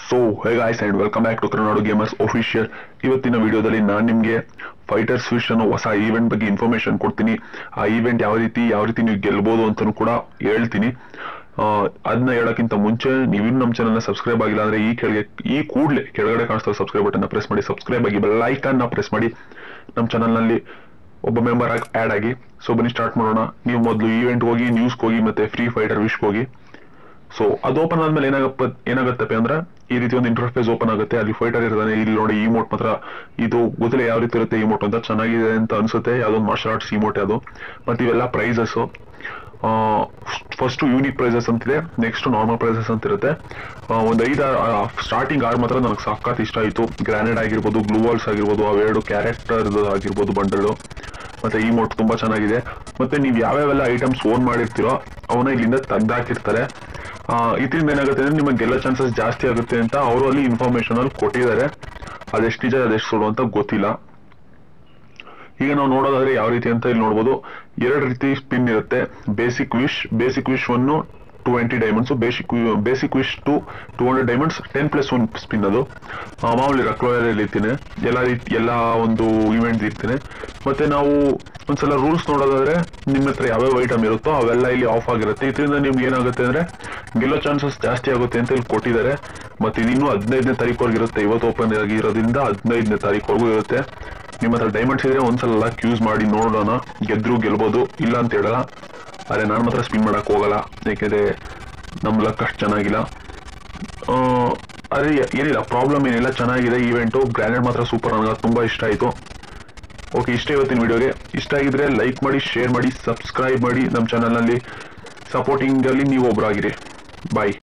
so hey guys and welcome back to Karnadu gamers official ಇವತ್ತಿನ ವಿಡಿಯೋದಲ್ಲಿ ನಾನು ನಿಮಗೆ ಫೈಟರ್ಸ್ ಫಿಶ್ ಅನ್ನೋ ಹೊಸ ಈವೆಂಟ್ ಬಗ್ಗೆ ಇನ್ಫಾರ್ಮೇಶನ್ ಕೊಡ್ತೀನಿ ಆ ಈವೆಂಟ್ ಯಾವ ರೀತಿ ಯಾವ ರೀತಿ ನೀವು ಗೆಲ್ಬೋದು ಅಂತಲೂ ಕೂಡ ಹೇಳ್ತೀನಿ ಅದನ್ನ ಹೇಳೋಕ್ಕಿಂತ ಮುಂಚೆ ನೀವಿನ್ನು ನಮ್ಮ ಚಾನಲ್ನ ಸಬ್ಸ್ಕ್ರೈಬ್ ಆಗಿಲ್ಲ ಅಂದ್ರೆ ಈ ಕೆಳಗೆ ಈ ಕೂಡಲೇ ಕೆಳಗಡೆ ಕಾಣಿಸ್ತಾ ಸಬ್ಸ್ಕ್ರೈಬ್ ಬಟನ್ನ ಪ್ರೆಸ್ ಮಾಡಿ ಸಬ್ಸ್ಕ್ರೈಬ್ ಆಗಿ ಬೆಲ್ ಐಕನ್ನ ಪ್ರೆಸ್ ಮಾಡಿ ನಮ್ಮ ಚಾನಲ್ನಲ್ಲಿ ಒಬ್ಬ ಮೆಂಬರ್ ಆಗಿ ಆ್ಯಡ್ ಆಗಿ ಸೊ ಬನ್ನಿ ಸ್ಟಾರ್ಟ್ ಮಾಡೋಣ ನೀವು ಮೊದಲು ಈವೆಂಟ್ ಹೋಗಿ ನ್ಯೂಸ್ಗೆ ಹೋಗಿ ಮತ್ತೆ ಫ್ರೀ ಫೈಟರ್ ವಿಶ್ಗೆ ಹೋಗಿ ಸೊ ಅದು ಓಪನ್ ಆದ್ಮೇಲೆ ಏನಾಗಪ್ಪ ಏನಾಗತ್ತಪ್ಪ ಅಂದ್ರೆ ಈ ರೀತಿ ಒಂದು ಇಂಟರ್ಫೇಸ್ ಓಪನ್ ಆಗುತ್ತೆ ಅಲ್ಲಿ ಫೈಟರ್ ಇರ್ತಾನೆ ಇಲ್ಲಿ ನೋಡಿ ಈ ಮೋಟ್ ಮಾತ್ರ ಇದು ಗೊತ್ತಿಲ್ಲ ಯಾವ ರೀತಿ ಇರುತ್ತೆ ಈ ಮೋಟ್ ಅಂತ ಚೆನ್ನಾಗಿದೆ ಅಂತ ಅನ್ಸುತ್ತೆ ಯಾವ್ದೊಂದು ಮಾರ್ಷಲ್ ಆರ್ಟ್ಸ್ ಈ ಮೋಟ್ ಅದು ಮತ್ತೆ ಇವೆಲ್ಲ ಪ್ರೈಸಸ್ ಫಸ್ಟ್ ಯೂನಿಕ್ ಪ್ರೈಸಸ್ ಅಂತಿದೆ ನೆಕ್ಸ್ಟ್ ನಾರ್ಮಲ್ ಪ್ರೈಸಸ್ ಅಂತ ಇರುತ್ತೆ ಆ, ಒಂದು ಐದು ಸ್ಟಾರ್ಟಿಂಗ್ ಆರ್ ಮಾತ್ರ ನನಗೆ ಸಖತ್ ಇಷ್ಟ ಆಯಿತು ಗ್ರಾನೇಡ್ ಆಗಿರ್ಬೋದು ಗ್ಲೂವಾಲ್ಸ್ ಆಗಿರ್ಬೋದು ಅವೆರಡು ಕ್ಯಾರೆಕ್ಟರ್ ಆಗಿರ್ಬೋದು ಬಂಡಲು ಮತ್ತೆ ಈ ಮೋಟ್ ತುಂಬಾ ಚೆನ್ನಾಗಿದೆ ಮತ್ತೆ ನೀವು ಯಾವ್ಯಾವೆಲ್ಲ ಐಟಮ್ಸ್ ಓನ್ ಮಾಡಿರ್ತೀರೋ ಅವನ್ನ ಇಲ್ಲಿಂದ ತೆಗ್ದಾಕಿರ್ತಾರೆ ಇದರಿಂದ ಏನಾಗುತ್ತೆ ಅಂದ್ರೆ ನಿಮಗೆ ಗೆಲ್ಲೋ ಚಾನ್ಸಸ್ ಜಾಸ್ತಿ ಆಗುತ್ತೆ ಅಂತ ಅವರು ಅಲ್ಲಿ ಇನ್ಫಾರ್ಮೇಶನ್ ಅಲ್ಲಿ ಕೊಟ್ಟಿದ್ದಾರೆ ಅದೆಷ್ಟು ನಿಜ ಅದೆಷ್ಟು ಸುಳ್ಳು ಅಂತ ಗೊತ್ತಿಲ್ಲ ಈಗ ನಾವು ನೋಡೋದಾದ್ರೆ ಯಾವ ರೀತಿ ಅಂತ ಇಲ್ಲಿ ನೋಡ್ಬೋದು ಎರಡು ರೀತಿ ಸ್ಪಿನ್ ಇರುತ್ತೆ basic wish basic wish one twenty diamonds basic basic wish two two hundred diamonds ten plus one spin ಅದು ಆ, ಮಾಮೂಲಿ ರಕ್ಲೋಯರ್ ಇರ್ತೀನಿ ಎಲ್ಲ ರೀತಿ ಎಲ್ಲ ಒಂದು ಇವೆಂಟ್ ಇರ್ತೀನಿ ಮತ್ತೆ ನಾವು ಒಂದ್ಸಲ ರೂಲ್ಸ್ ನೋಡೋದಾದ್ರೆ ನಿಮ್ಮ ಹತ್ರ ಯಾವ್ಯಾವ ಐಟಮ್ ಇರುತ್ತೋ ಅವೆಲ್ಲ ಇಲ್ಲಿ ಆಫ್ ಆಗಿರುತ್ತೆ ಇದರಿಂದ ನಿಮ್ಗೆ ಏನಾಗುತ್ತೆ ಅಂದ್ರೆ ಗೆಲ್ಲೋ ಚಾನ್ಸಸ್ ಜಾಸ್ತಿ ಆಗುತ್ತೆ ಅಂತ ಇಲ್ಲಿ ಕೊಟ್ಟಿದ್ದಾರೆ ಮತ್ತೆ ಇದು ಇನ್ನೂ ಹದಿನೈದನೇ ತಾರೀಕುವರೆಗೆ ಇರುತ್ತೆ ಇವತ್ತು ಓಪನ್ ಆಗಿರೋದ್ರಿಂದ ಹದಿನೈದನೇ ತಾರೀಕುವರೆಗೂ ಇರುತ್ತೆ ನಿಮ್ಮ ಹತ್ರ ಡೈಮಂಡ್ಸ್ ಇದ್ರೆ ಒಂದ್ಸಲ ಲಕ್ ಯೂಸ್ ಮಾಡಿ ನೋಡೋಣ ಗೆದ್ರು ಗೆಲ್ಬೋದು ಇಲ್ಲ ಅಂತ ಹೇಳಲ್ಲ ಆದ್ರೆ ನಾನು ಮಾತ್ರ ಸ್ಪಿನ್ ಮಾಡಕ್ ಹೋಗಲ್ಲ ಯಾಕೆಂದ್ರೆ ನಮ್ ಲಕ್ ಅಷ್ಟು ಚೆನ್ನಾಗಿಲ್ಲ ಆ, ಅದೇ ಏನಿಲ್ಲ ಪ್ರಾಬ್ಲಮ್ ಏನಿಲ್ಲ ಚೆನ್ನಾಗಿದೆ ಈವೆಂಟು ಗ್ರಾನೇಡ್ ಮಾತ್ರ ಸೂಪರ್ ನನಗೆ ತುಂಬಾ ಇಷ್ಟ ಆಯ್ತು ಓಕೆ ಇಷ್ಟ ಇವತ್ತಿನ ವಿಡಿಯೋಗೆ ಇಷ್ಟ ಆಗಿದ್ರೆ ಲೈಕ್ ಮಾಡಿ ಶೇರ್ ಮಾಡಿ ಸಬ್ಸ್ಕ್ರೈಬ್ ಮಾಡಿ ನಮ್ಮ ಚಾನಲ್ನಲ್ಲಿ ಸಪೋರ್ಟಿಂಗ್ ಅಲ್ಲಿ ನೀವು ಒಬ್ಬರಾಗಿರಿ ಬಾಯ್